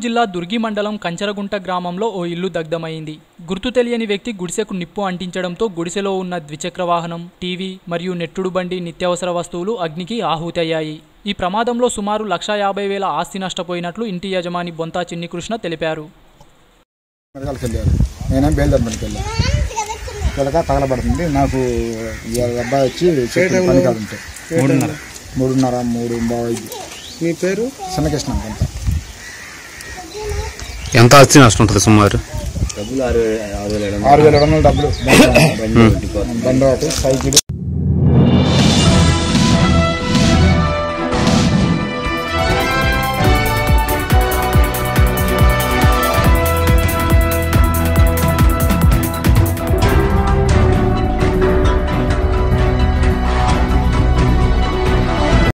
జిల్లా దుర్గి మండలం కంచరగుంట గ్రామంలో ఓ ఇల్లు దగ్ధమైంది గుర్తు తెలియని వ్యక్తి గుడిసెకు నిప్పు అంటించడంతో గుడిసెలో ఉన్న ద్విచక్ర వాహనం టీవీ మరియు నెట్టుడు బండి నిత్యావసర వస్తువులు అగ్నికి ఆహుతయ్యాయి ఈ ప్రమాదంలో సుమారు లక్షా యాభై వేల ఆస్తి నష్టపోయినట్లు ఇంటి యజమాని బొంతా చిన్ని కృష్ణ తెలిపారు మెడకాలకు వెళ్ళారు నేనేం బయలుదేరి వెళ్ళాను వెళ్ళక తగలబడుతుంది నాకు ఈ అబ్బాయి వచ్చి చెప్పిన పని కాదు ఉంటే మూడున్నర మూడున్నర మూడు బాగా ఐదు మీ పేరు చిన్నకృష్ణ కొంత ఎంత ఆస్తి నష్టం ఉంటుంది సుమారు ఆరు వేల ఏడు వందల డబ్బులు బండి ఒకటి సైకిల్